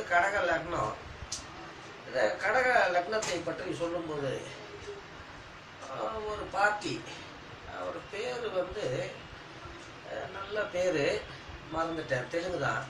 கடக லக்னம் இந்த கடக லக்னத்தை பற்றி சொல்லும்போது அஹ், ஒரு பார்ட்டி அவர் பேர் வந்து அஹ், நல்ல பேர் மறந்துட்டேன் தெலுங்கு தான்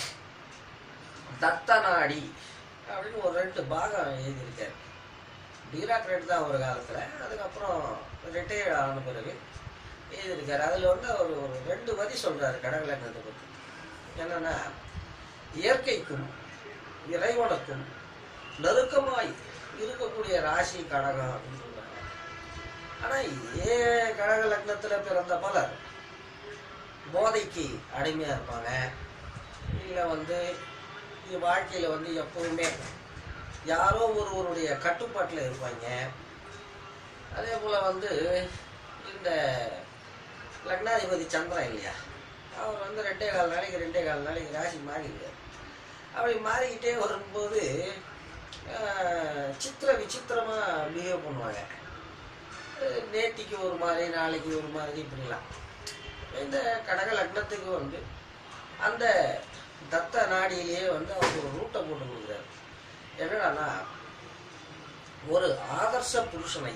தத்தநாடி அப்படின்னு ஒரு ரெண்டு பாகம் எழுதியிருக்காரு டிராக்ரேட் தான் ஒரு காலத்தில் அதுக்கப்புறம் ரிட்டையர்ட் ஆன பிறகு எழுதியிருக்காரு அதில் வந்து அவர் ஒரு ரெண்டு வரி சொல்கிறாரு கடக லக்னத்தை பற்றி என்னன்னா இயற்கைக்கும் இறைவனுக்கும் நெருக்கமாய் இருக்கக்கூடிய ராசி கடகம் அப்படின்னு சொல்றாங்க ஆனால் இதே கடக லக்னத்தில் பிறந்த பலர் போதைக்கு அடிமையாக இருப்பாங்க இல்லை வந்து வாழ்க்கையில் வந்து எப்பவுமே யாரோ ஒருவருடைய கட்டுப்பாட்டில் இருப்பாங்க அதே போல் வந்து இந்த லக்னாதிபதி சந்திரன் இல்லையா அவர் வந்து ரெண்டே கால் நாளைக்கு ரெண்டே கால் நாளைக்கு ராசி மாறிடுவார் அப்படி மாறிக்கிட்டே வரும்போது ஆஹ், சித்திர விசித்திரமாக பிஹேவ் பண்ணுவாங்க அஹ், நேத்திக்கு ஒரு மாதிரி நாளைக்கு ஒரு மாதிரி இப்படிலாம் இந்த கடக லக்னத்துக்கு வந்து அந்த தத்த நாடியிலேயே வந்து அவர் ஒரு ரூட்டை போட்டு கொடுக்குறாரு என்னடான்னா ஒரு ஆதர்ச புருஷனை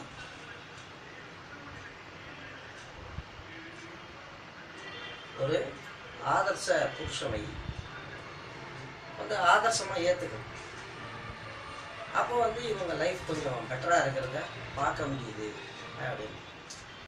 ஒரு ஆதர்ச புருஷனை வந்து ஆதர்சமா ஏத்துக்கணும் அப்போ வந்து இவங்க லைஃப் கொஞ்சம் பெட்டரா இருக்கிறத பார்க்க முடியுது அப்படின்னு